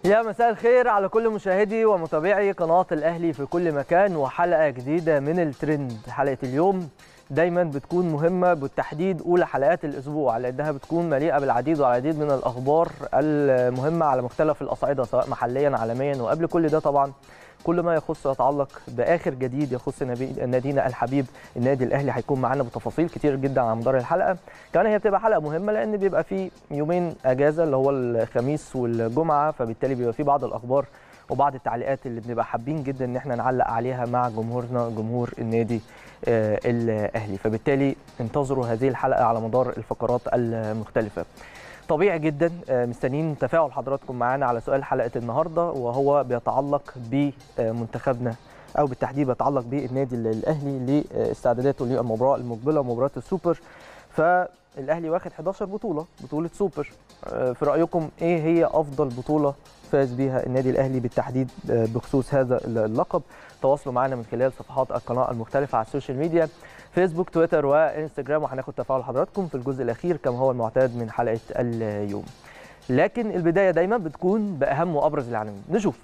يا مساء الخير على كل مشاهدي ومتابعي قناة الأهلي في كل مكان وحلقة جديدة من الترند حلقة اليوم دايما بتكون مهمة بالتحديد أولى حلقات الأسبوع لأنها بتكون مليئة بالعديد والعديد من الأخبار المهمة على مختلف الأصعدة سواء محليا عالميا وقبل كل ده طبعا كل ما يخص يتعلق باخر جديد يخص نادينا الحبيب النادي الاهلي هيكون معانا بتفاصيل كتير جدا على مدار الحلقه كمان هي بتبقى حلقه مهمه لان بيبقى في يومين اجازه اللي هو الخميس والجمعه فبالتالي بيبقى في بعض الاخبار وبعض التعليقات اللي بنبقى حابين جدا ان احنا نعلق عليها مع جمهورنا جمهور النادي آه الاهلي فبالتالي انتظروا هذه الحلقه على مدار الفقرات المختلفه طبيعي جدا مستنيين تفاعل حضراتكم معانا على سؤال حلقه النهارده وهو بيتعلق بمنتخبنا او بالتحديد بيتعلق بالنادي الاهلي لاستعداداته للمباراه المقبله مباراه السوبر فالاهلي واخد 11 بطوله بطوله سوبر في رايكم ايه هي افضل بطوله فاز بها النادي الاهلي بالتحديد بخصوص هذا اللقب تواصلوا معنا من خلال صفحات القناه المختلفه على السوشيال ميديا فيسبوك تويتر وانستجرام وهناخد تفاعل حضراتكم في الجزء الاخير كما هو المعتاد من حلقه اليوم لكن البدايه دايما بتكون باهم وابرز العناوين نشوف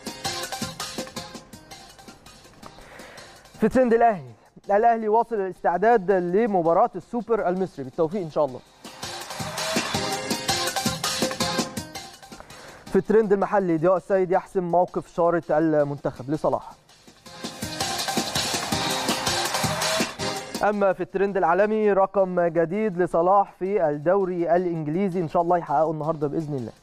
في ترند الاهلي الاهلي واصل الاستعداد لمباراه السوبر المصري بالتوفيق ان شاء الله في الترند المحلي ضياء السيد يحسم موقف شارة المنتخب لصلاح اما في الترند العالمي رقم جديد لصلاح في الدوري الانجليزي ان شاء الله يحققه النهارده باذن الله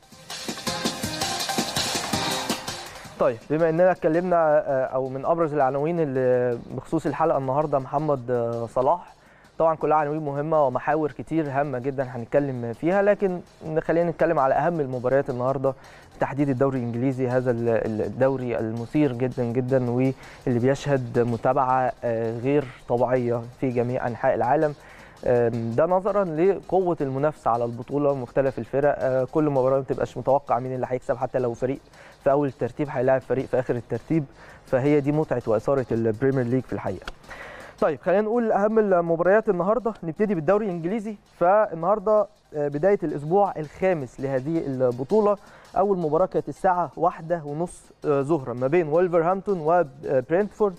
طيب بما اننا اتكلمنا او من ابرز العناوين اللي بخصوص الحلقه النهارده محمد صلاح طبعا كلها عناوين مهمه ومحاور كتير هامه جدا هنتكلم فيها لكن خلينا نتكلم على اهم المباريات النهارده تحديد الدوري الانجليزي هذا الدوري المثير جدا جدا واللي بيشهد متابعه غير طبيعيه في جميع انحاء العالم ده نظرا لقوه المنافسه على البطوله ومختلف الفرق كل مباراه ما بتبقاش متوقع مين اللي هيكسب حتى لو فريق في اول الترتيب هيلاعب فريق في اخر الترتيب فهي دي متعه واثاره البريمير ليج في الحقيقه طيب خلينا نقول اهم المباريات النهارده نبتدي بالدوري الانجليزي فالنهارده بدايه الاسبوع الخامس لهذه البطوله اول مباراه كانت الساعه واحدة ونص ظهرا ما بين ولفرهامبتون وبرنتفورد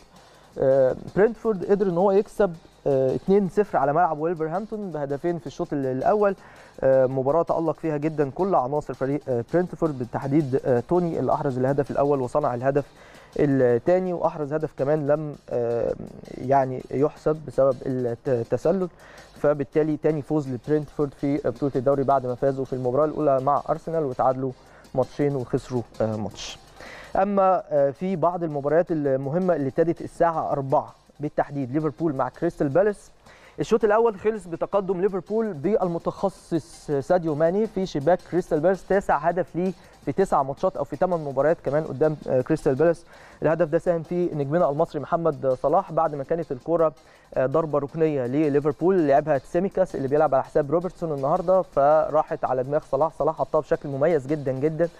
برنتفورد قدر ان هو يكسب 2-0 على ملعب ولفرهامبتون بهدفين في الشوط الاول مباراه تالق فيها جدا كل عناصر فريق برنتفورد بالتحديد توني اللي احرز الهدف الاول وصنع الهدف الثاني واحرز هدف كمان لم يعني يحسب بسبب التسلل فبالتالي ثاني فوز لبرنتفورد في بطوله الدوري بعد ما فازوا في المباراه الاولى مع ارسنال وتعادلوا ماتشين وخسروا ماتش اما في بعض المباريات المهمه اللي ابتدت الساعه 4 بالتحديد ليفربول مع كريستال بالاس الشوط الاول خلص بتقدم ليفربول بالمتخصص ساديو ماني في شباك كريستال بالاس تاسع هدف ليه في تسع ماتشات او في ثمان مباريات كمان قدام كريستال بالاس الهدف ده ساهم فيه نجمنا المصري محمد صلاح بعد ما كانت الكره ضربه ركنيه لليفربول لعبها تسيميكاس اللي بيلعب على حساب روبرتسون النهارده فراحت على دماغ صلاح صلاح حطها بشكل مميز جدا جدا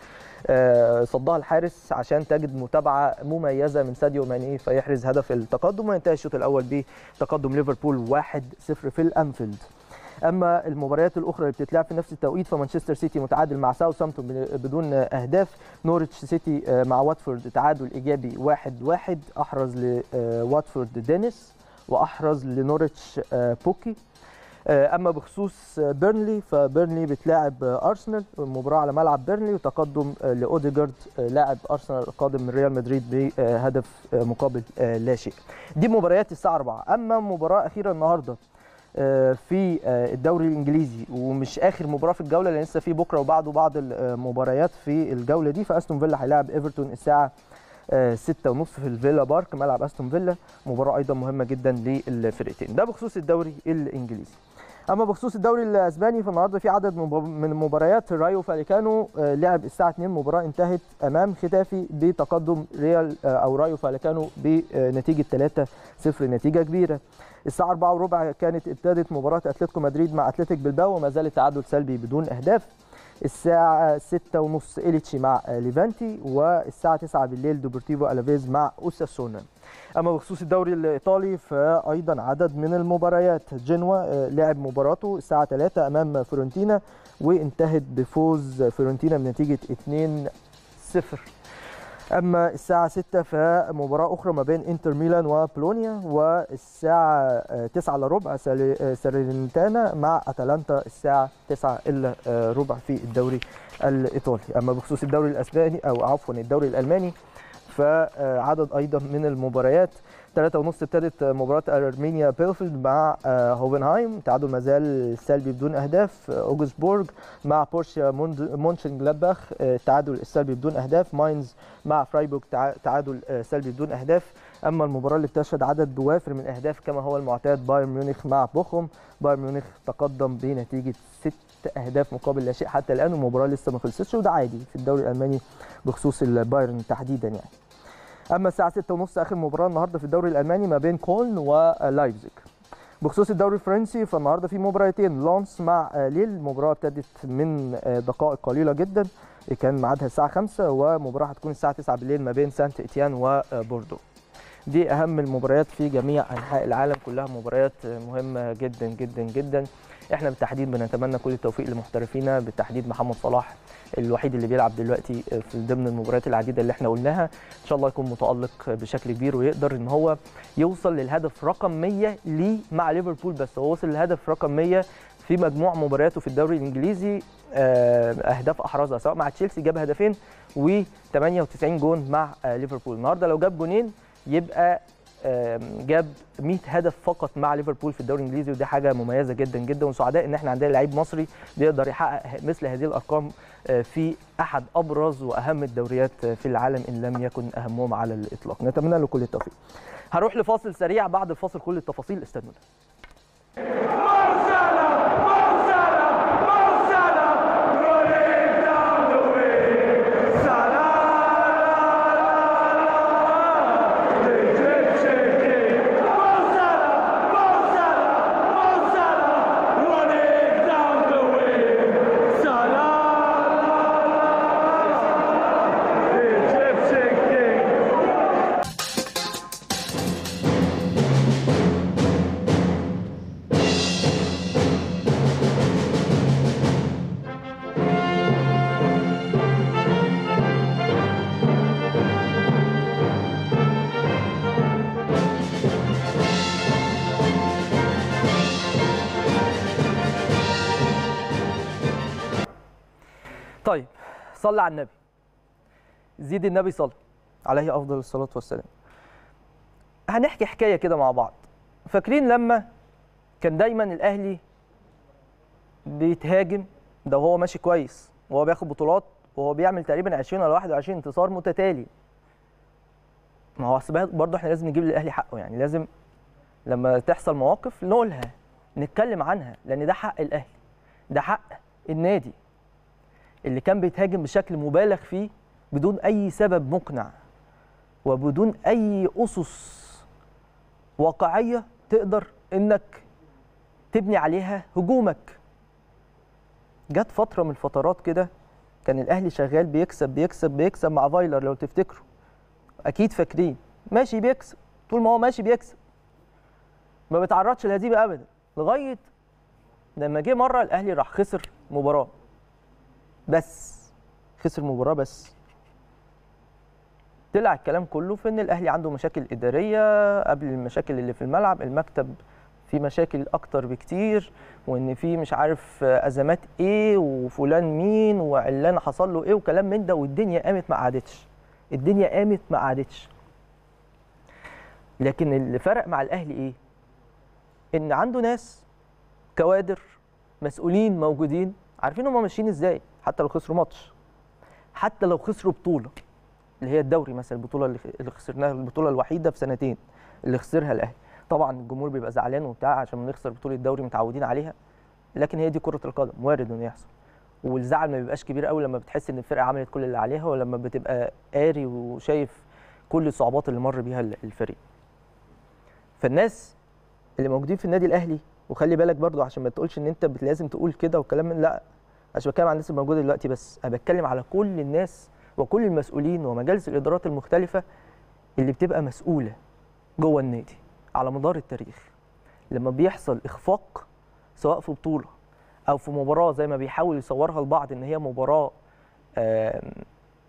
صدها الحارس عشان تجد متابعه مميزه من ساديو ماني فيحرز هدف التقدم وينتهي الشوط الاول بتقدم ليفربول 1-0 في الانفيلد اما المباريات الاخرى اللي بتتلعب في نفس التوقيت فمانشستر سيتي متعادل مع ساوثهامبتون بدون اهداف نورتش سيتي مع واتفورد تعادل ايجابي 1-1 احرز لواتفورد دينيس واحرز لنورتش بوكي اما بخصوص بيرنلي فبيرنلي بتلاعب ارسنال مباراه على ملعب بيرنلي وتقدم لاوديجارد لاعب ارسنال القادم من ريال مدريد بهدف مقابل لا شيء دي مباريات الساعه 4 اما مباراه اخيره النهارده في الدوري الانجليزي ومش اخر مباراه في الجوله لان لسه في بكره وبعده بعض المباريات في الجوله دي فاستون فيلا هيلاعب ايفرتون الساعه 6 ونص في الفيلا بارك ملعب استون فيلا مباراه ايضا مهمه جدا للفرقتين ده بخصوص الدوري الانجليزي اما بخصوص الدوري الاسباني فالنهارده في عدد من مباريات رايو فاليكانو لعب الساعه 2 مباراه انتهت امام ختافي بتقدم ريال او رايو فاليكانو بنتيجه 3-0 نتيجه كبيره الساعه 4 وربع كانت ابتدت مباراه اتلتيكو مدريد مع اتلتيك بلباو وما زال التعادل سلبي بدون اهداف الساعة 6 ونص إليتشي مع ليفانتي والساعة 9 بالليل دوبورتيفو ألافيز مع أوساسونا أما بخصوص الدوري الإيطالي فأيضا عدد من المباريات جنوا لعب مباراته الساعة 3 أمام فيورنتينا وانتهت بفوز فيورنتينا بنتيجة 2 صفر اما الساعه 6 فمباراه اخرى ما بين انتر ميلان وبولونيا والساعه آه، 9 الا ربع سالي- آه، سالرنتانا مع اتلانتا الساعه 9 الا آه، ربع في الدوري الايطالي اما بخصوص الدوري الاسباني او عفوا الدوري الالماني فعدد ايضا من المباريات 3 ونص ابتدت مباراة أرمينيا بيلفيلد مع آه، هوفنهايم تعادل ما زال سلبي بدون أهداف آه، أوجسبورج مع بورشيا موند- مونشن جلادباخ آه، التعادل السلبي بدون أهداف ماينز مع فرايبورغ تع- تعادل آه، سلبي بدون أهداف أما المباراة اللي بتشهد عدد وافر من الأهداف كما هو المعتاد بايرن ميونخ مع بوخم بايرن ميونخ تقدم بنتيجة ست أهداف مقابل لا شيء حتى الآن والمباراة لسه ما خلصتش وده عادي في الدوري الألماني بخصوص البايرن تحديدا يعني اما الساعه 6:30 اخر مباراه النهارده في الدوري الالماني ما بين كولن ولايبزيج بخصوص الدوري الفرنسي فالنهارده في مباراتين لانس مع آه، ليل المباراه ابتدت من آه، دقائق قليله جدا كان ميعادها الساعه 5 ومباراه هتكون الساعه 9 بالليل ما بين سانت اتيان وبوردو دي اهم المباريات في جميع انحاء العالم كلها مباريات مهمه جدا جدا جدا احنا بالتحديد بنتمنى كل التوفيق لمحترفينا بالتحديد محمد صلاح الوحيد اللي بيلعب دلوقتي في ضمن المباريات العديده اللي احنا قلناها ان شاء الله يكون متالق بشكل كبير ويقدر ان هو يوصل للهدف رقم 100 ليه مع ليفربول بس هو وصل للهدف رقم 100 في مجموع مبارياته في الدوري الانجليزي آه، اهداف احرزها سواء مع تشيلسي جاب هدفين و98 جون مع آه، ليفربول النهارده لو جاب جونين يبقى آم، جاب 100 هدف فقط مع ليفربول في الدوري الانجليزي ودي حاجه مميزه جدا جدا وسعداء ان احنا عندنا لعيب مصري بيقدر يحقق مثل هذه الارقام آه، في احد ابرز واهم الدوريات آه، في العالم ان لم يكن اهمهم على الاطلاق نتمنى له كل التوفيق هروح لفاصل سريع بعد الفاصل كل التفاصيل استنونا طيب صلى على النبي زيد النبي صلى عليه افضل الصلاه والسلام هنحكي حكايه كده مع بعض فاكرين لما كان دايما الاهلي بيتهاجم ده وهو ماشي كويس وهو بياخد بطولات وهو بيعمل تقريبا 20 ولا 21 انتصار متتالي ما هو أصل برضه احنا لازم نجيب للاهلي حقه يعني لازم لما تحصل مواقف نقولها نتكلم عنها لان ده حق الاهلي ده حق النادي اللي كان بيتهاجم بشكل مبالغ فيه بدون اي سبب مقنع وبدون اي اسس واقعيه تقدر انك تبني عليها هجومك جت فتره من الفترات كده كان الاهلي شغال بيكسب بيكسب بيكسب مع فايلر لو تفتكروا اكيد فاكرين ماشي بيكسب طول ما هو ماشي بيكسب ما بيتعرضش للهزيمه ابدا لغايه لما جه مره الاهلي راح خسر مباراه بس خسر مباراه بس طلع الكلام كله في ان الاهلي عنده مشاكل اداريه قبل المشاكل اللي في الملعب المكتب في مشاكل اكتر بكتير وان في مش عارف ازمات ايه وفلان مين وعلان حصل له ايه وكلام من ده والدنيا قامت ما قعدتش الدنيا قامت ما قعدتش لكن اللي فرق مع الاهلي ايه ان عنده ناس كوادر مسؤولين موجودين عارفين هم ماشيين ازاي حتى لو خسروا ماتش حتى لو خسروا بطوله اللي هي الدوري مثلا البطوله اللي اللي خسرناها البطوله الوحيده في سنتين اللي خسرها الاهلي طبعا الجمهور بيبقى زعلان وبتاع عشان بنخسر بطوله الدوري متعودين عليها لكن هي دي كره القدم وارد انه يحصل والزعل ما بيبقاش كبير قوي لما بتحس ان الفرقه عملت كل اللي عليها ولما بتبقى قاري وشايف كل الصعوبات اللي مر بيها الفريق فالناس اللي موجودين في النادي الاهلي وخلي بالك برضو عشان ما تقولش ان انت بت- لازم تقول كده والكلام من لا عشان بتكلم عن الناس الموجوده دلوقتي بس انا بتكلم على كل الناس وكل المسؤولين ومجالس الادارات المختلفه اللي بتبقى مسؤوله جوه النادي على مدار التاريخ لما بيحصل اخفاق سواء في بطوله او في مباراه زي ما بيحاول يصورها البعض ان هي مباراه آم،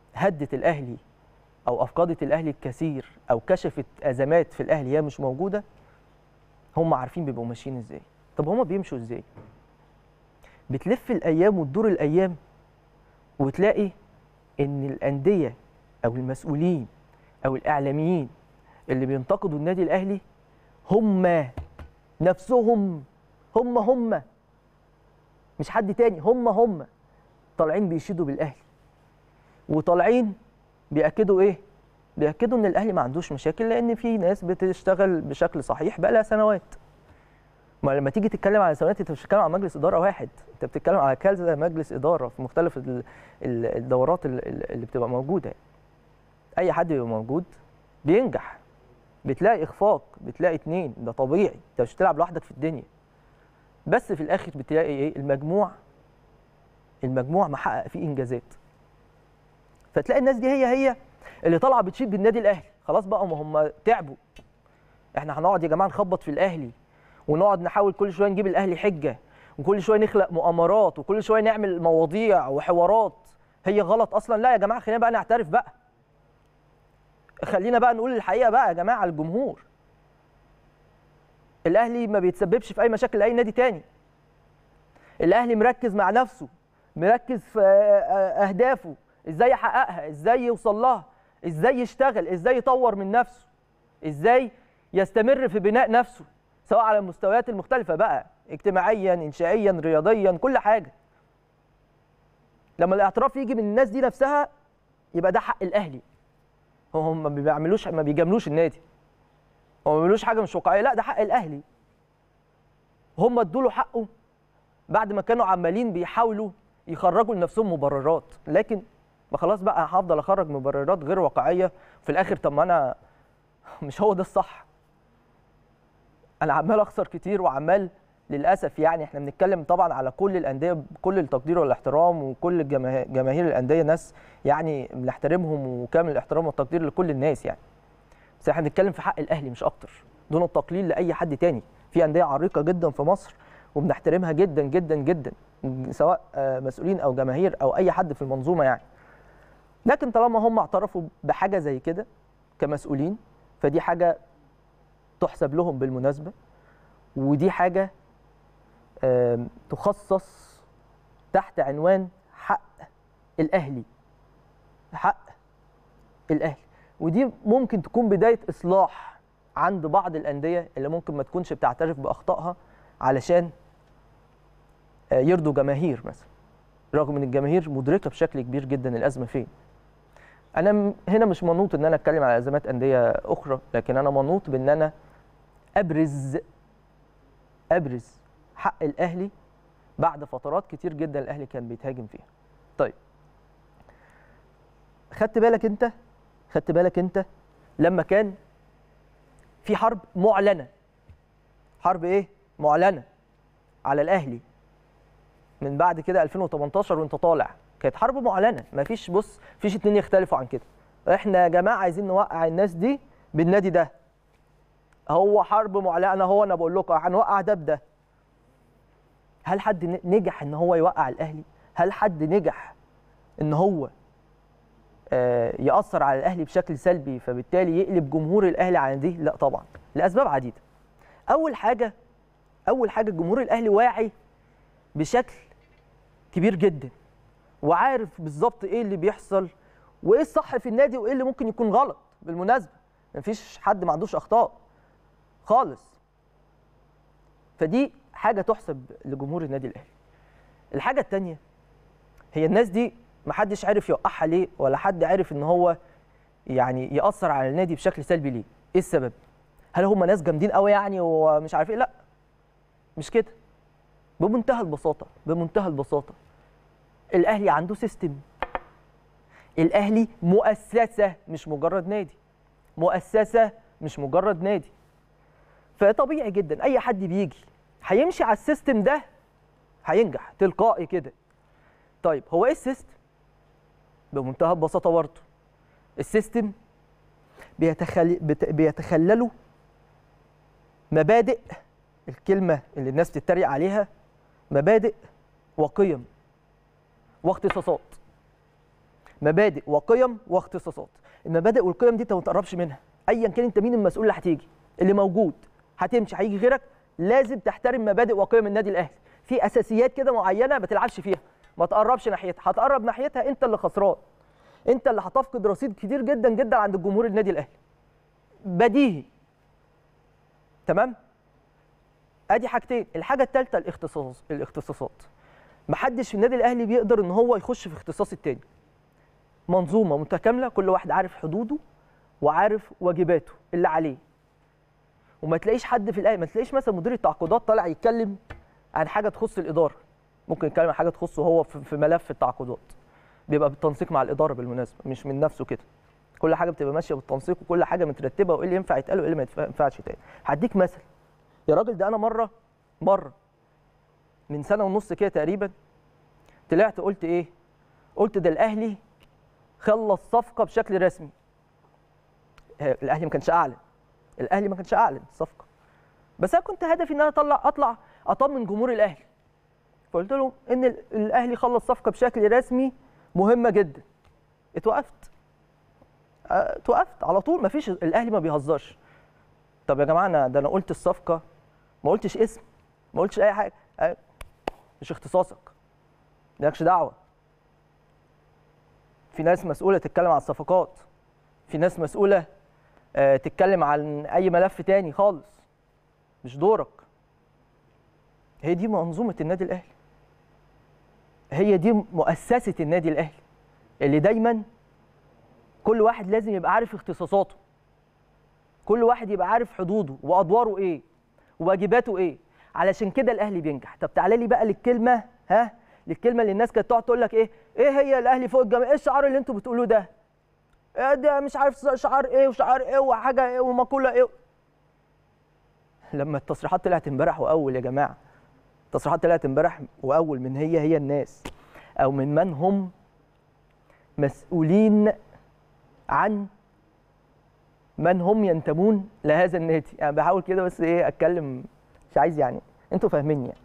هدت الاهلي او افقدت الاهلي الكثير او كشفت ازمات في الاهلي هي مش موجوده هم عارفين بيبقوا ماشيين ازاي طب هم بيمشوا ازاي بتلف الايام وتدور الايام وتلاقي ان الانديه او المسؤولين او الاعلاميين اللي بينتقدوا النادي الاهلي هم نفسهم هم هم مش حد تاني هم هم طالعين بيشيدوا بالاهلي وطالعين بياكدوا ايه بياكدوا ان الاهلي ما عندوش مشاكل لان في ناس بتشتغل بشكل صحيح بقى لها سنوات ما لما تيجي تتكلم على سنوات انت مش بتتكلم على مجلس اداره واحد انت بتتكلم على كذا مجلس اداره في مختلف الدورات اللي بتبقى موجوده اي حد بيبقى موجود بينجح بتلاقي اخفاق بتلاقي اتنين ده طبيعي انت مش بتلعب لوحدك في الدنيا بس في الاخر بتلاقي ايه المجموع المجموع محقق فيه انجازات فتلاقي الناس دي هي هي اللي طالعه بتشيد بالنادي الاهلي خلاص بقى ما هم تعبوا احنا هنقعد يا جماعه نخبط في الاهلي ونقعد نحاول كل شويه نجيب الاهلي حجه وكل شويه نخلق مؤامرات وكل شويه نعمل مواضيع وحوارات هي غلط اصلا لا يا جماعه خلينا بقى نعترف بقى خلينا بقى نقول الحقيقه بقى يا جماعه الجمهور الاهلي ما بيتسببش في اي مشاكل لاي نادي تاني الاهلي مركز مع نفسه مركز في اهدافه ازاي يحققها ازاي يوصل لها ازاي يشتغل ازاي يطور من نفسه ازاي يستمر في بناء نفسه سواء على المستويات المختلفه بقى اجتماعيا انشائيا رياضيا كل حاجه لما الاعتراف يجي من الناس دي نفسها يبقى ده حق الاهلي هم ما بيعملوش ما بيجاملوش النادي هم ما بيعملوش حاجه مش واقعيه لا ده حق الاهلي هم ادوا له حقه بعد ما كانوا عمالين بيحاولوا يخرجوا لنفسهم مبررات لكن ما خلاص بقى هفضل اخرج مبررات غير واقعيه في الاخر طب ما انا مش هو ده الصح انا عمال اخسر كتير وعمال للاسف يعني احنا بنتكلم طبعا على كل الانديه بكل التقدير والاحترام وكل جماهير الانديه ناس يعني بنحترمهم وكامل الاحترام والتقدير لكل الناس يعني بس احنا بنتكلم في حق الاهلي مش اكتر دون التقليل لاي حد تاني في انديه عريقه جدا في مصر وبنحترمها جدا جدا جدا سواء مسؤولين او جماهير او اي حد في المنظومه يعني لكن طالما هم اعترفوا بحاجه زي كده كمسؤولين فدي حاجه تحسب لهم بالمناسبه ودي حاجه تخصص تحت عنوان حق الاهلي حق الاهلي ودي ممكن تكون بدايه اصلاح عند بعض الانديه اللي ممكن ما تكونش بتعترف باخطائها علشان يرضوا جماهير مثلا رغم ان الجماهير مدركه بشكل كبير جدا الازمه فين انا هنا مش منوط ان انا اتكلم على ازمات انديه اخرى لكن انا منوط بان انا ابرز ابرز حق الاهلي بعد فترات كتير جدا الاهلي كان بيتهاجم فيها طيب خدت بالك انت خدت بالك انت لما كان في حرب معلنه حرب ايه معلنه على الاهلي من بعد كده 2018 وانت طالع كانت حرب معلنه مفيش بص مفيش اتنين يختلفوا عن كده احنا يا جماعه عايزين نوقع الناس دي بالنادي ده هو حرب معلنه هو انا بقول لكم هنوقع ده بده هل حد نجح ان هو يوقع الاهلي هل حد نجح ان هو ياثر على الاهلي بشكل سلبي فبالتالي يقلب جمهور الاهلي على دي لا طبعا لاسباب عديده اول حاجه اول حاجه الجمهور الاهلي واعي بشكل كبير جدا وعارف بالظبط ايه اللي بيحصل وايه الصح في النادي وايه اللي ممكن يكون غلط بالمناسبه مفيش حد ما عندوش اخطاء خالص فدي حاجه تحسب لجمهور النادي الاهلي الحاجه الثانيه هي الناس دي ما حدش عارف يوقعها ليه ولا حد عارف ان هو يعني ياثر على النادي بشكل سلبي ليه ايه السبب هل هم ناس جامدين قوي يعني ومش عارف ايه لا مش كده بمنتهى البساطه بمنتهى البساطه الاهلي عنده سيستم الاهلي مؤسسه مش مجرد نادي مؤسسه مش مجرد نادي فطبيعي جدا اي حد بيجي هيمشي على السيستم ده هينجح تلقائي كده طيب هو ايه السيستم بمنتهى البساطه برضه السيستم بيتخل... بت... بيتخلله مبادئ الكلمه اللي الناس بتتريق عليها مبادئ وقيم واختصاصات مبادئ وقيم واختصاصات المبادئ والقيم دي انت ما تقربش منها ايا كان انت مين المسؤول اللي هتيجي اللي موجود هتمشي هيجي غيرك لازم تحترم مبادئ وقيم النادي الاهلي في اساسيات كده معينه ما تلعبش فيها ما تقربش ناحيتها هتقرب ناحيتها انت اللي خسران انت اللي هتفقد رصيد كتير جدا جدا عند الجمهور النادي الاهلي بديهي تمام ادي حاجتين الحاجه الثالثه الاختصاص الاختصاصات محدش في النادي الاهلي بيقدر ان هو يخش في اختصاص التاني منظومه متكامله كل واحد عارف حدوده وعارف واجباته اللي عليه وما تلاقيش حد في الاهلي ما تلاقيش مثلا مدير التعاقدات طالع يتكلم عن حاجه تخص الاداره ممكن يتكلم عن حاجه تخصه هو في في ملف التعاقدات بيبقى بالتنسيق مع الاداره بالمناسبه مش من نفسه كده كل حاجه بتبقى ماشيه بالتنسيق وكل حاجه مترتبه وايه اللي ينفع يتقال وايه اللي ما ينفعش يتقال هديك مثل يا راجل ده انا مره مره من سنه ونص كده تقريبا طلعت قلت ايه قلت ده الاهلي خلص صفقه بشكل رسمي الاهلي ما كانش اعلن الاهلي ما كانش اعلن الصفقه بس انا كنت هدفي ان انا اطلع اطلع اطمن جمهور الاهلي فقلت لهم ان الاهلي خلص صفقه بشكل رسمي مهمه جدا اتوقفت اتوقفت على طول ما فيش الاهلي ما بيهزرش طب يا جماعه انا ده انا قلت الصفقه ما قلتش اسم ما قلتش اي حاجه مش اختصاصك مالكش دعوه في ناس مسؤوله تتكلم عن الصفقات في ناس مسؤوله تتكلم عن اي ملف تاني خالص مش دورك هي دي منظومه النادي الاهلي هي دي مؤسسه النادي الاهلي اللي دايما كل واحد لازم يبقى عارف اختصاصاته كل واحد يبقى عارف حدوده وادواره ايه وواجباته ايه علشان كده الاهلي بينجح طب تعالى لي بقى للكلمه ها للكلمه اللي الناس كانت تقعد تقول لك ايه ايه هي الاهلي فوق الجميع ايه الشعار اللي انتوا بتقولوه ده إيه ده مش عارف شعار ايه وشعار ايه وحاجه ايه ومقوله ايه لما التصريحات طلعت امبارح واول يا جماعه التصريحات طلعت امبارح واول من هي هي الناس او من من هم مسؤولين عن من هم ينتمون لهذا النادي انا يعني بحاول كده بس ايه اتكلم مش عايز يعني انتوا فاهميني يعني.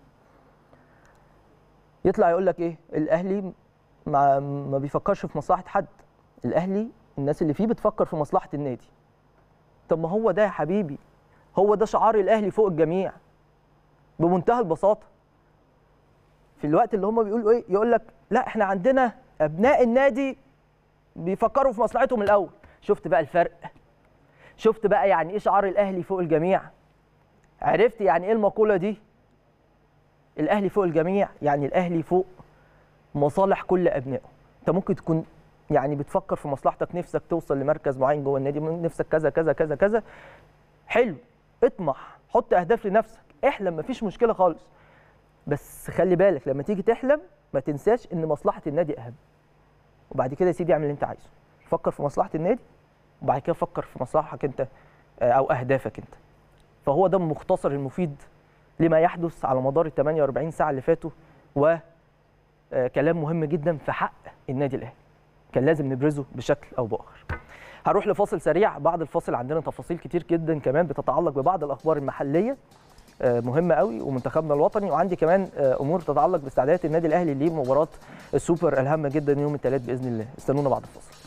يطلع يقول لك ايه الاهلي ما ما بيفكرش في مصلحه حد الاهلي الناس اللي فيه بتفكر في مصلحه النادي طب ما هو ده يا حبيبي هو ده شعار الاهلي فوق الجميع بمنتهى البساطه في الوقت اللي هم بيقولوا ايه يقول لك لا احنا عندنا ابناء النادي بيفكروا في مصلحتهم الاول شفت بقى الفرق شفت بقى يعني ايه شعار الاهلي فوق الجميع عرفت يعني ايه المقوله دي الاهلي فوق الجميع يعني الاهلي فوق مصالح كل ابنائه انت ممكن تكون يعني بتفكر في مصلحتك نفسك توصل لمركز معين جوه النادي نفسك كذا كذا كذا كذا حلو اطمح حط اهداف لنفسك احلم مفيش مشكله خالص بس خلي بالك لما تيجي تحلم ما تنساش ان مصلحه النادي اهم وبعد كده يا سيدي اعمل اللي انت عايزه فكر في مصلحه النادي وبعد كده فكر في مصلحتك انت او اهدافك انت فهو ده المختصر المفيد لما يحدث على مدار ال 48 ساعه اللي فاتوا وكلام مهم جدا في حق النادي الاهلي كان لازم نبرزه بشكل او باخر هروح لفاصل سريع بعد الفاصل عندنا تفاصيل كتير جدا كمان بتتعلق ببعض الاخبار المحليه مهمه قوي ومنتخبنا الوطني وعندي كمان امور تتعلق باستعدادات النادي الاهلي لمباراه السوبر الهامه جدا يوم الثلاث باذن الله استنونا بعد الفاصل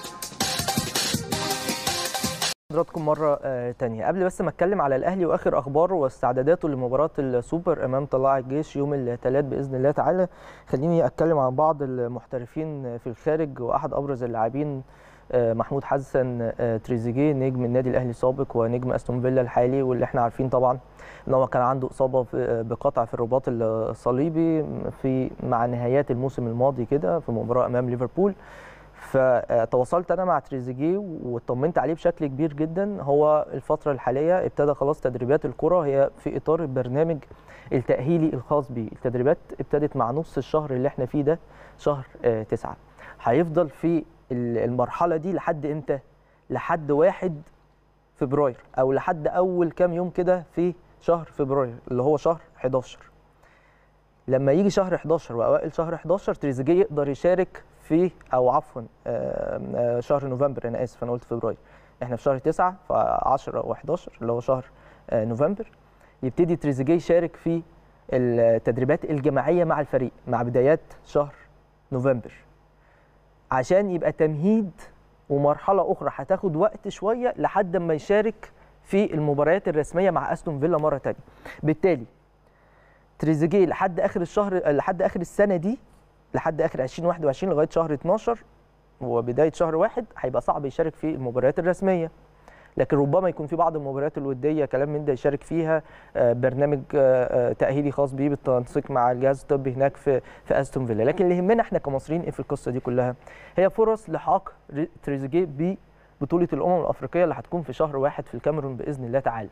حضراتكم مرة تانية قبل بس ما اتكلم على الاهلي واخر اخباره واستعداداته لمباراة السوبر امام طلائع الجيش يوم الثلاث باذن الله تعالى خليني اتكلم عن بعض المحترفين في الخارج واحد ابرز اللاعبين محمود حسن تريزيجيه نجم النادي الاهلي السابق ونجم استون فيلا الحالي واللي احنا عارفين طبعا ان هو كان عنده اصابه بقطع في الرباط الصليبي في مع نهايات الموسم الماضي كده في مباراه امام ليفربول فتواصلت انا مع تريزيجيه واطمنت عليه بشكل كبير جدا هو الفتره الحاليه ابتدى خلاص تدريبات الكره هي في اطار البرنامج التاهيلي الخاص بيه التدريبات ابتدت مع نص الشهر اللي احنا فيه ده شهر تسعة هيفضل في المرحله دي لحد امتى لحد واحد فبراير او لحد اول كام يوم كده في شهر فبراير اللي هو شهر 11 لما يجي شهر 11 واوائل شهر 11 تريزيجيه يقدر يشارك في او عفوا شهر نوفمبر انا اسف انا قلت فبراير احنا في شهر 9 ف 10 و11 اللي هو شهر نوفمبر يبتدي تريزيجيه يشارك في التدريبات الجماعيه مع الفريق مع بدايات شهر نوفمبر عشان يبقى تمهيد ومرحله اخرى هتاخد وقت شويه لحد ما يشارك في المباريات الرسميه مع استون فيلا مره ثانيه بالتالي تريزيجيه لحد اخر الشهر لحد اخر السنه دي لحد اخر 2021 لغايه شهر 12 وبدايه شهر واحد هيبقى صعب يشارك في المباريات الرسميه لكن ربما يكون في بعض المباريات الوديه كلام من ده يشارك فيها برنامج تاهيلي خاص بيه بالتنسيق مع الجهاز الطبي هناك في في استون فيلا لكن اللي يهمنا احنا كمصريين ايه في القصه دي كلها هي فرص لحاق تريزيجيه ببطوله الامم الافريقيه اللي هتكون في شهر واحد في الكاميرون باذن الله تعالى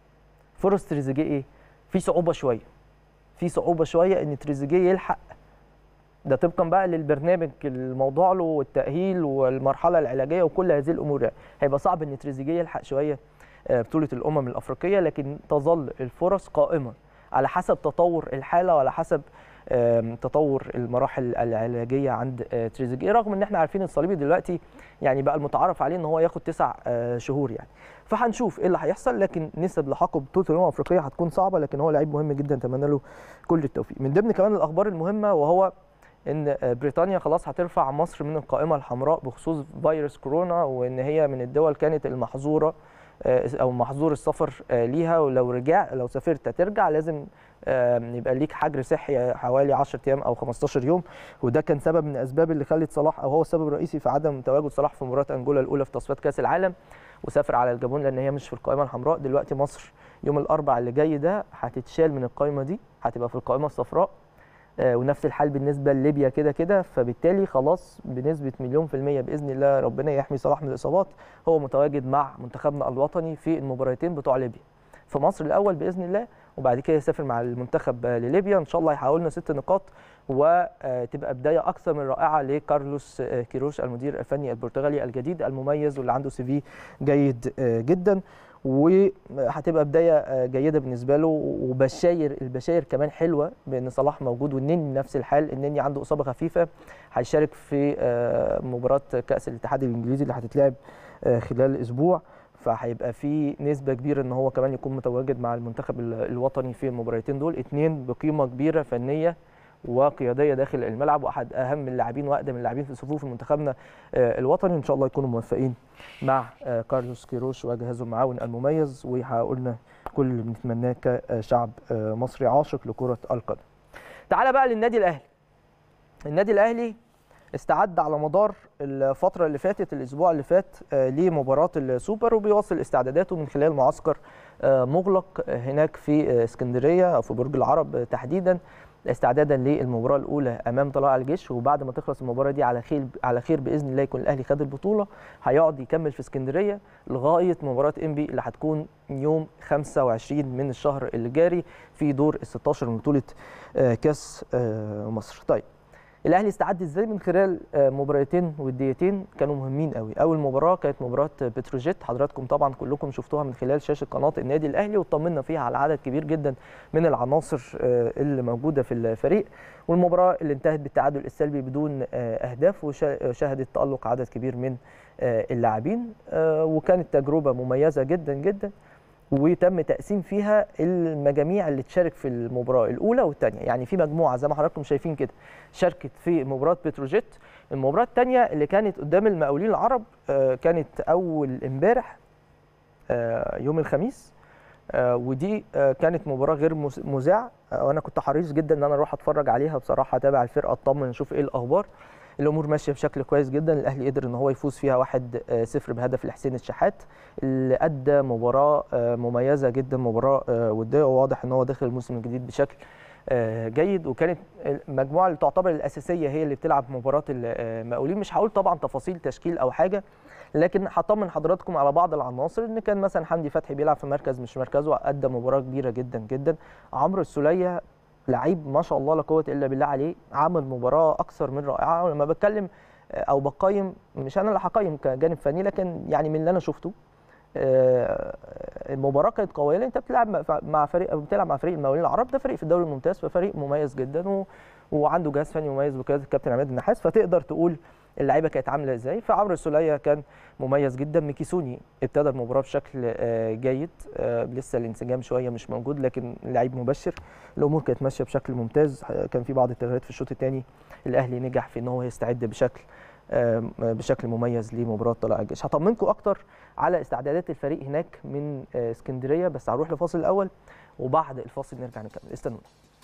فرص تريزيجيه ايه في صعوبه شويه في صعوبه شويه ان تريزيجيه يلحق ده طبقا بقى للبرنامج الموضوع له والتاهيل والمرحله العلاجيه وكل هذه الامور يعني. هيبقى صعب ان تريزيجيه يلحق شويه بطوله الامم الافريقيه لكن تظل الفرص قائمه على حسب تطور الحاله وعلى حسب تطور المراحل العلاجيه عند تريزيجيه رغم ان احنا عارفين الصليبي دلوقتي يعني بقى المتعارف عليه ان هو ياخد تسع شهور يعني فهنشوف ايه اللي هيحصل لكن نسب لحاقه بطوله الامم الافريقيه هتكون صعبه لكن هو لعيب مهم جدا اتمنى له كل التوفيق من ضمن كمان الاخبار المهمه وهو ان بريطانيا خلاص هترفع مصر من القائمه الحمراء بخصوص فيروس كورونا وان هي من الدول كانت المحظوره او محظور السفر ليها ولو رجع لو سافرت ترجع لازم يبقى ليك حجر صحي حوالي 10 ايام او 15 يوم وده كان سبب من الاسباب اللي خلت صلاح او هو السبب الرئيسي في عدم تواجد صلاح في مباراه انجولا الاولى في تصفيات كاس العالم وسافر على الجابون لان هي مش في القائمه الحمراء دلوقتي مصر يوم الاربعاء اللي جاي ده هتتشال من القائمه دي هتبقى في القائمه الصفراء ونفس الحال بالنسبه لليبيا كده كده فبالتالي خلاص بنسبه مليون في الميه باذن الله ربنا يحمي صلاح من الاصابات هو متواجد مع منتخبنا الوطني في المباراتين بتوع ليبيا في مصر الاول باذن الله وبعد كده يسافر مع المنتخب لليبيا ان شاء الله يحققوا لنا ست نقاط وتبقى بدايه اكثر من رائعه لكارلوس كيروش المدير الفني البرتغالي الجديد المميز واللي عنده سي في جيد جدا وهتبقى بدايه جيده بالنسبه له وبشاير البشاير كمان حلوه بان صلاح موجود والنني نفس الحال النني عنده اصابه خفيفه هيشارك في مباراه كاس الاتحاد الانجليزي اللي هتتلعب خلال اسبوع فهيبقى في نسبه كبيره ان هو كمان يكون متواجد مع المنتخب الوطني في المباراتين دول اثنين بقيمه كبيره فنيه وقياديه داخل الملعب واحد اهم اللاعبين واقدم اللاعبين في صفوف منتخبنا الوطني ان شاء الله يكونوا موفقين مع كارلوس كيروش وجهازه المعاون المميز ويحققوا لنا كل اللي بنتمناه كشعب مصري عاشق لكره القدم. تعال بقى للنادي الاهلي. النادي الاهلي استعد على مدار الفتره اللي فاتت الاسبوع اللي فات لمباراه السوبر وبيواصل استعداداته من خلال معسكر مغلق هناك في اسكندريه او في برج العرب تحديدا استعدادا للمباراه الاولى امام طلائع الجيش وبعد ما تخلص المباراه دي على خير على خير باذن الله يكون الاهلي خد البطوله هيقعد يكمل في اسكندريه لغايه مباراه انبي اللي هتكون يوم 25 من الشهر اللي جاري في دور ال 16 من بطوله كاس مصر. طيب الاهلي استعد ازاي من خلال مباراتين وديتين كانوا مهمين قوي اول مباراه كانت مباراه بتروجيت حضراتكم طبعا كلكم شفتوها من خلال شاشه قناه النادي الاهلي واطمنا فيها على عدد كبير جدا من العناصر اللي موجوده في الفريق والمباراه اللي انتهت بالتعادل السلبي بدون اهداف وشهدت تالق عدد كبير من اللاعبين وكانت تجربه مميزه جدا جدا وتم تقسيم فيها المجاميع اللي تشارك في المباراه الاولى والثانيه يعني في مجموعه زي ما حضراتكم شايفين كده شاركت في مباراه بتروجيت المباراه الثانيه اللي كانت قدام المقاولين العرب كانت اول امبارح يوم الخميس ودي كانت مباراه غير مذاعه وانا كنت حريص جدا ان انا اروح اتفرج عليها بصراحه اتابع الفرقه اطمن اشوف ايه الاخبار الامور ماشيه بشكل كويس جدا الاهلي قدر ان هو يفوز فيها 1-0 بهدف لحسين الشحات اللي ادى مباراه مميزه جدا مباراه وديه وواضح ان هو داخل الموسم الجديد بشكل جيد وكانت المجموعه اللي تعتبر الاساسيه هي اللي بتلعب مباراه المقاولين مش هقول طبعا تفاصيل تشكيل او حاجه لكن هطمن حضراتكم على بعض العناصر ان كان مثلا حمدي فتحي بيلعب في مركز مش مركزه ادى مباراه كبيره جدا جدا عمرو السوليه لعيب ما شاء الله لا قوه الا بالله عليه عمل مباراه اكثر من رائعه ولما بتكلم او بقيم مش انا اللي هقيم كجانب فني لكن يعني من اللي انا شفته المباراه كانت قويه لان انت بتلعب مع فريق بتلعب مع فريق المقاولين العرب ده فريق في الدوري الممتاز ففريق مميز جدا و... وعنده جهاز فني مميز بقياده الكابتن عماد النحاس فتقدر تقول اللعيبه كانت عامله ازاي فعمرو السوليه كان مميز جدا ميكيسوني ابتدى المباراه بشكل جيد لسه الانسجام شويه مش موجود لكن لعيب مبشر الامور كانت ماشيه بشكل ممتاز كان في بعض التغييرات في الشوط الثاني الاهلي نجح في ان هو يستعد بشكل بشكل مميز لمباراه طلائع الجيش هطمنكم اكتر على استعدادات الفريق هناك من اسكندريه بس هنروح لفاصل الاول وبعد الفاصل نرجع نكمل استنونا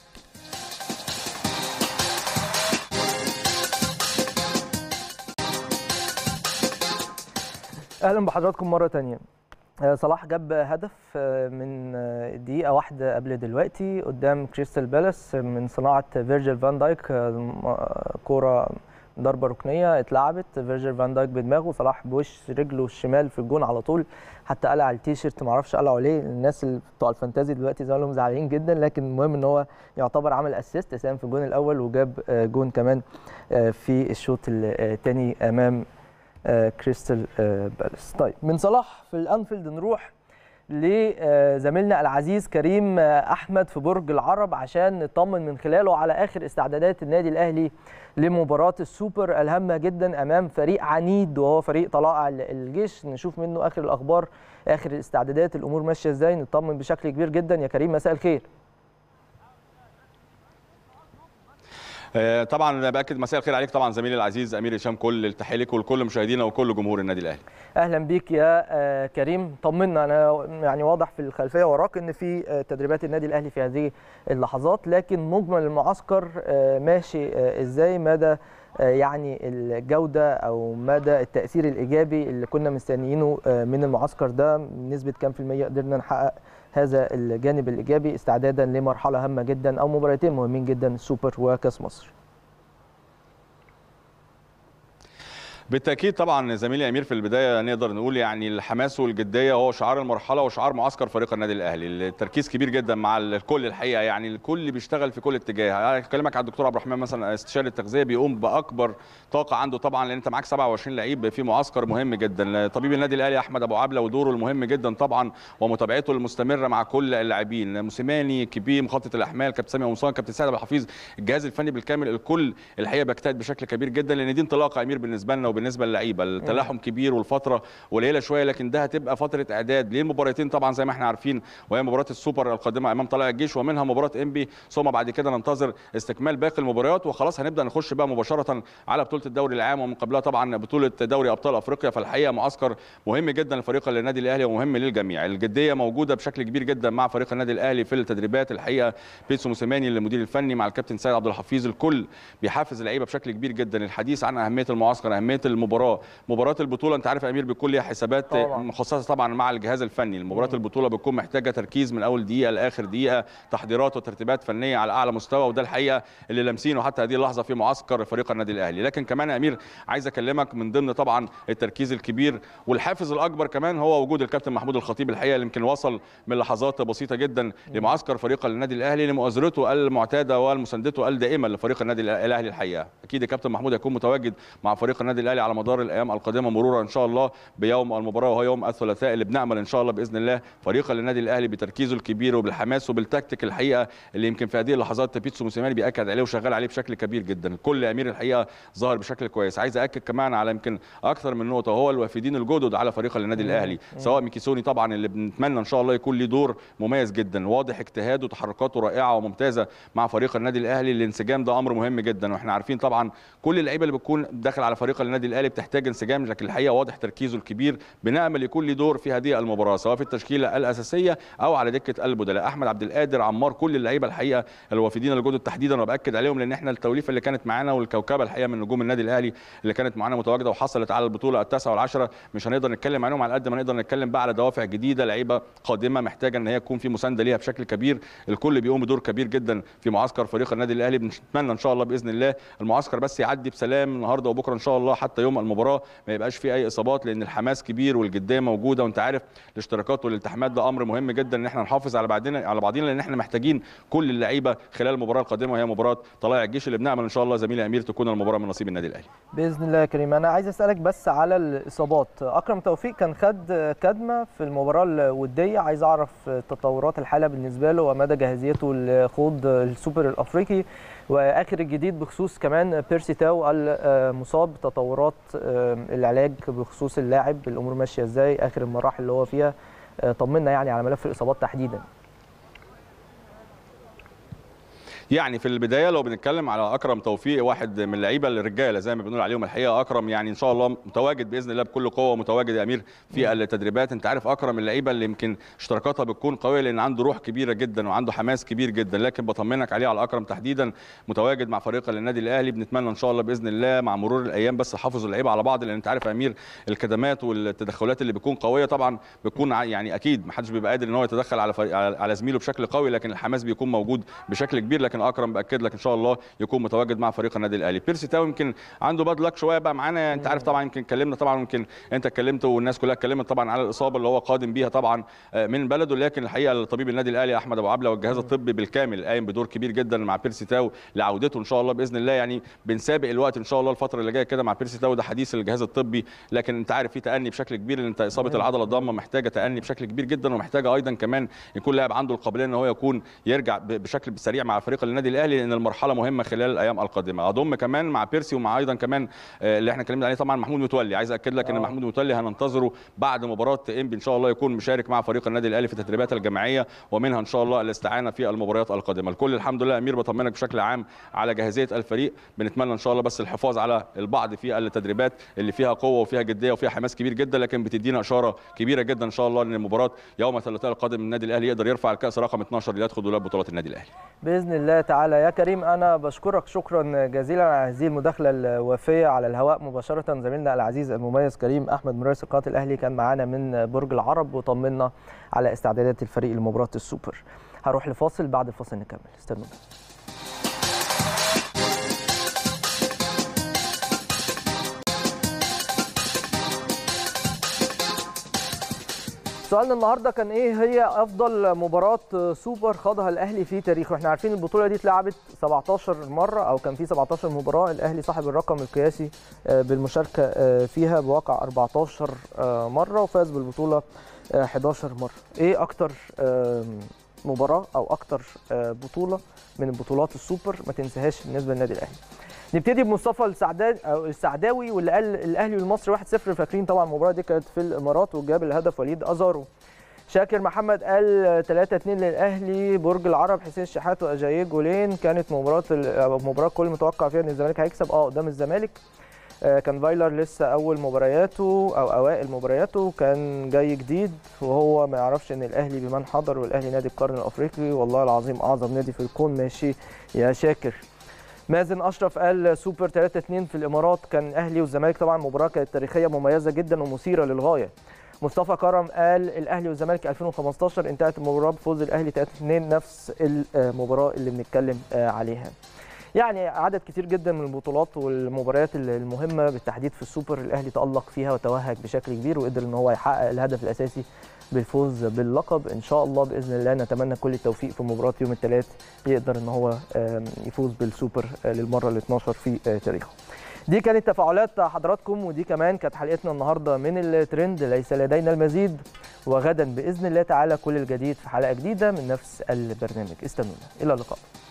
اهلا بحضراتكم مره تانية صلاح جاب هدف من دقيقة واحدة قبل دلوقتي قدام كريستال بالاس من صناعة فيرجيل فان دايك كورة ضربة ركنية اتلعبت فيرجيل فان دايك بدماغه صلاح بوش رجله الشمال في الجون على طول حتى قلع التيشيرت معرفش قلعه ليه الناس اللي بتوع الفانتازي دلوقتي زمانهم زعلانين جدا لكن المهم ان هو يعتبر عمل اسيست ساهم في الجون الاول وجاب جون كمان في الشوط الثاني امام كريستال بالاس طيب من صلاح في الانفيلد نروح لزميلنا العزيز كريم احمد في برج العرب عشان نطمن من خلاله على اخر استعدادات النادي الاهلي لمباراه السوبر الهامه جدا امام فريق عنيد وهو فريق طلائع الجيش نشوف منه اخر الاخبار اخر الاستعدادات الامور ماشيه ازاي نطمن بشكل كبير جدا يا كريم مساء الخير طبعا باكد مساء الخير عليك طبعا زميلي العزيز امير هشام كل التحيه لك ولكل مشاهدينا وكل جمهور النادي الاهلي اهلا بيك يا كريم طمنا انا يعني واضح في الخلفيه وراك ان في تدريبات النادي الاهلي في هذه اللحظات لكن مجمل المعسكر ماشي ازاي مدى يعني الجوده او مدى التاثير الايجابي اللي كنا مستنيينه من المعسكر ده بنسبه كام في الميه قدرنا نحقق هذا الجانب الايجابي استعدادا لمرحله هامه جدا او مباراتين مهمين جدا السوبر وكاس مصر بالتاكيد طبعا زميلي امير في البدايه نقدر نقول يعني الحماس والجديه هو شعار المرحله وشعار معسكر فريق النادي الاهلي التركيز كبير جدا مع الكل الحقيقه يعني الكل بيشتغل في كل اتجاه اكلمك على الدكتور عبد الرحمن مثلا استشاري التغذيه بيقوم باكبر طاقه عنده طبعا لان انت معاك 27 لعيب في معسكر مهم جدا طبيب النادي الاهلي احمد ابو عبله ودوره المهم جدا طبعا ومتابعته المستمره مع كل اللاعبين موسيماني كبير مخطط الاحمال كابتن سامي قمصان كابتن سعد عبد الحفيظ الجهاز الفني بالكامل الكل الحقيقه بيجتهد بشكل كبير جدا لان دي انطلاقه امير بالنسبه لنا وبالنسبه للعيبه التلاحم كبير والفتره قليله شويه لكن ده هتبقى فتره اعداد للمباراتين طبعا زي ما احنا عارفين وهي مباراه السوبر القادمه امام طلائع الجيش ومنها مباراه انبي ثم بعد كده ننتظر استكمال باقي المباريات وخلاص هنبدا نخش بقى مباشره على بطوله الدوري العام ومن قبلها طبعا بطوله دوري ابطال افريقيا فالحقيقه معسكر مهم جدا لفريق النادي الاهلي ومهم للجميع الجديه موجوده بشكل كبير جدا مع فريق النادي الاهلي في التدريبات الحقيقه بيتسو موسيماني المدير الفني مع الكابتن سيد عبد الحفيظ الكل بيحفز اللعيبه بشكل كبير جدا الحديث عن اهميه المعسكر اهميه المباراه مباراه البطوله انت عارف يا امير بيكون ليها حسابات طبعا. مخصصه طبعا مع الجهاز الفني مباراه البطوله بتكون محتاجه تركيز من اول دقيقه لاخر دقيقه تحضيرات وترتيبات فنيه على اعلى مستوى وده الحقيقه اللي لامسينه حتى هذه اللحظه في معسكر فريق النادي الاهلي لكن كمان يا امير عايز اكلمك من ضمن طبعا التركيز الكبير والحافز الاكبر كمان هو وجود الكابتن محمود الخطيب الحقيقه اللي يمكن وصل من لحظات بسيطه جدا لمعسكر فريق النادي الاهلي لمؤازرته المعتاده ومساندته الدائمه لفريق النادي الاهلي الحقيقه اكيد الكابتن محمود هيكون متواجد مع فريق النادي الاهلي على مدار الايام القادمه مرورا ان شاء الله بيوم المباراه وهو يوم الثلاثاء اللي بنامل ان شاء الله باذن الله فريق النادي الاهلي بتركيزه الكبير وبالحماس وبالتكتيك الحقيقه اللي يمكن في هذه اللحظات بيتسو موسيماني بياكد عليه وشغال عليه بشكل كبير جدا كل امير الحقيقه ظهر بشكل كويس عايز اكد كمان على يمكن اكثر من نقطه هو الوافدين الجدد على فريق النادي الاهلي سواء ميكيسوني طبعا اللي بنتمنى ان شاء الله يكون له دور مميز جدا واضح اجتهاده وتحركاته رائعه وممتازه مع فريق النادي الاهلي الانسجام ده امر مهم جدا واحنا عارفين طبعا كل اللعيبه اللي بتكون داخل على فريق النادي الاهلي بتحتاج انسجام لكن الحقيقه واضح تركيزه الكبير بنامل يكون له دور في هذه المباراه سواء في التشكيله الاساسيه او على دكه البدلاء احمد عبد القادر عمار كل اللعيبه الحقيقه الوافدين الجدد تحديدا وباكد عليهم لان احنا التوليفه اللي كانت معانا والكوكبه الحقيقه من نجوم النادي الاهلي اللي كانت معانا متواجده وحصلت على البطوله التاسعه والعشره مش هنقدر نتكلم عنهم على قد ما نقدر نتكلم بقى على دوافع جديده لعيبه قادمه محتاجه ان هي يكون في مسانده ليها بشكل كبير الكل بيقوم بدور كبير جدا في معسكر فريق النادي الاهلي بنتمنى ان شاء الله باذن الله المعسكر بس يعدي بسلام النهارده وبكره ان شاء الله حتى يوم المباراه ما يبقاش فيه اي اصابات لان الحماس كبير والجديه موجوده وانت عارف الاشتراكات والالتحامات ده امر مهم جدا ان احنا نحافظ على بعضنا على بعضينا لان احنا محتاجين كل اللعيبه خلال المباراه القادمه وهي مباراه طلائع الجيش اللي بنامل ان شاء الله زميلي امير تكون المباراه من نصيب النادي الاهلي باذن الله يا كريم انا عايز اسالك بس على الاصابات اكرم توفيق كان خد كدمه في المباراه الوديه عايز اعرف تطورات الحاله بالنسبه له ومدى جاهزيته لخوض السوبر الافريقي واخر الجديد بخصوص كمان بيرسي تاو المصاب تطورات العلاج بخصوص اللاعب الامور ماشيه ازاي اخر المراحل اللي هو فيها طمنا يعني على ملف الاصابات تحديدا يعني في البدايه لو بنتكلم على اكرم توفيق واحد من اللعيبه الرجاله زي ما بنقول عليهم الحقيقه اكرم يعني ان شاء الله متواجد باذن الله بكل قوه متواجد يا امير في التدريبات انت عارف اكرم اللعيبه اللي يمكن اشتراكاتها بتكون قويه لان عنده روح كبيره جدا وعنده حماس كبير جدا لكن بطمنك عليه على اكرم تحديدا متواجد مع فريق النادي الاهلي بنتمنى ان شاء الله باذن الله مع مرور الايام بس حافظوا اللعيبه على بعض لان انت عارف يا امير الكدمات والتدخلات اللي بتكون قويه طبعا بتكون يعني اكيد ما حدش بيبقى قادر ان هو يتدخل على فريق على زميله بشكل قوي لكن الحماس بيكون موجود بشكل كبير لكن اكرم باكد لك ان شاء الله يكون متواجد مع فريق النادي الاهلي بيرسي تاو يمكن عنده باد لك شويه بقى معانا انت عارف طبعا يمكن اتكلمنا طبعا يمكن انت اتكلمت والناس كلها اتكلمت طبعا على الاصابه اللي هو قادم بيها طبعا من بلده لكن الحقيقه طبيب النادي الاهلي احمد ابو عبله والجهاز الطبي بالكامل قايم بدور كبير جدا مع بيرسي تاو لعودته ان شاء الله باذن الله يعني بنسابق الوقت ان شاء الله الفتره اللي جايه كده مع بيرسي تاو ده حديث الجهاز الطبي لكن انت عارف في تاني بشكل كبير لان انت اصابه العضله الضامه محتاجه تاني بشكل كبير جدا ومحتاجه ايضا كمان يكون لاعب عنده القابليه ان هو يكون يرجع بشكل سريع مع فريق النادي الاهلي لان المرحله مهمه خلال الايام القادمه اضم كمان مع بيرسي ومع ايضا كمان اللي احنا اتكلمنا عليه طبعا محمود متولي عايز اكد لك ان محمود متولي هننتظره بعد مباراه انبي ان شاء الله يكون مشارك مع فريق النادي الاهلي في التدريبات الجماعيه ومنها ان شاء الله الاستعانه في المباريات القادمه الكل الحمد لله امير بطمنك بشكل عام على جاهزيه الفريق بنتمنى ان شاء الله بس الحفاظ على البعض في التدريبات اللي فيها قوه وفيها جديه وفيها حماس كبير جدا لكن بتدينا اشاره كبيره جدا ان شاء الله ان المباراه يوم الثلاثاء القادم النادي الاهلي يقدر يرفع الكاس رقم 12 اللي يدخل دولاب بطولات النادي الاهلي باذن الله تعالى يا كريم انا بشكرك شكرا جزيلا على هذه المداخله الوافيه على الهواء مباشره زميلنا العزيز المميز كريم احمد مراسل قناه الاهلي كان معانا من برج العرب وطمنا على استعدادات الفريق لمباراه السوبر هروح لفاصل بعد الفاصل نكمل استنونا سؤالنا النهارده كان ايه هي افضل مباراه سوبر خاضها الاهلي في تاريخه احنا عارفين البطوله دي اتلعبت 17 مره او كان في 17 مباراه الاهلي صاحب الرقم القياسي بالمشاركه فيها بواقع 14 مره وفاز بالبطوله 11 مره ايه اكتر مباراه او اكتر بطوله من بطولات السوبر ما تنساهاش بالنسبه للنادي الاهلي نبتدي بمصطفى السعداد او السعداوي واللي قال الاهلي والمصري 1-0 فاكرين طبعا المباراه دي كانت في الامارات وجاب الهدف وليد ازارو شاكر محمد قال 3-2 للاهلي برج العرب حسين الشحات واجاييه جولين كانت مباراه مباراه كل متوقع فيها ان الزمالك هيكسب اه قدام الزمالك كان فايلر لسه اول مبارياته او اوائل مبارياته كان جاي جديد وهو ما يعرفش ان الاهلي بمن حضر والاهلي نادي القرن الافريقي والله العظيم اعظم نادي في الكون ماشي يا شاكر مازن اشرف قال سوبر 3 2 في الامارات كان اهلي والزمالك طبعا مباراه كانت تاريخيه مميزه جدا ومثيره للغايه مصطفى كرم قال الاهلي والزمالك 2015 انتهت المباراه بفوز الاهلي 3 2 نفس المباراه اللي بنتكلم عليها يعني عدد كتير جدا من البطولات والمباريات المهمه بالتحديد في السوبر الاهلي تالق فيها وتوهج بشكل كبير وقدر ان هو يحقق الهدف الاساسي بالفوز باللقب ان شاء الله باذن الله نتمنى كل التوفيق في مباراه يوم الثلاث يقدر ان هو يفوز بالسوبر للمره ال 12 في تاريخه دي كانت تفاعلات حضراتكم ودي كمان كانت حلقتنا النهارده من الترند ليس لدينا المزيد وغدا باذن الله تعالى كل الجديد في حلقه جديده من نفس البرنامج استنونا الى اللقاء